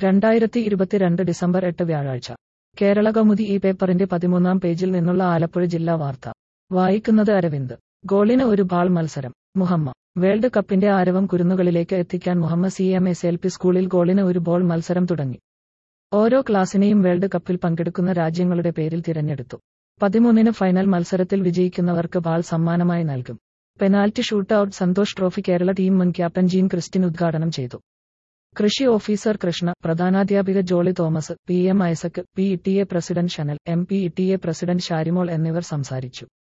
രണ്ടായിരത്തി ഇരുപത്തിരണ്ട് ഡിസംബർ എട്ട് വ്യാഴാഴ്ച കേരള കൗമുദി ഈ പേപ്പറിന്റെ പതിമൂന്നാം പേജിൽ നിന്നുള്ള ആലപ്പുഴ ജില്ലാ വാർത്ത വായിക്കുന്നത് അരവിന്ദ് ഗോളിന് ഒരു ബാൾ മത്സരം മുഹമ്മ വേൾഡ് കപ്പിന്റെ ആരവം കുരുന്നുകളിലേക്ക് എത്തിക്കാൻ Muhamma C M S L P സ്കൂളിൽ ഗോളിന് ഒരു ബോൾ മത്സരം തുടങ്ങി ഓരോ ക്ലാസിനെയും വേൾഡ് കപ്പിൽ പങ്കെടുക്കുന്ന രാജ്യങ്ങളുടെ പേരിൽ തിരഞ്ഞെടുത്തു പതിമൂന്നിന് ഫൈനൽ മത്സരത്തിൽ വിജയിക്കുന്നവർക്ക് ബാൾ സമ്മാനമായി നൽകും penalty shoot out Santosh trophy Kerala team മുൻ ക്യാപ്റ്റൻ ജീൻ ക്രിസ്റ്റിൻ ഉദ്ഘാടനം ചെയ്തു കൃഷി ഓഫീസർ കൃഷ്ണ പ്രധാനാധ്യാപിക Jolly Thomas P M Isaac P E T A president Shanal M P E T A president Sharimol എന്നിവർ സംസാരിച്ചു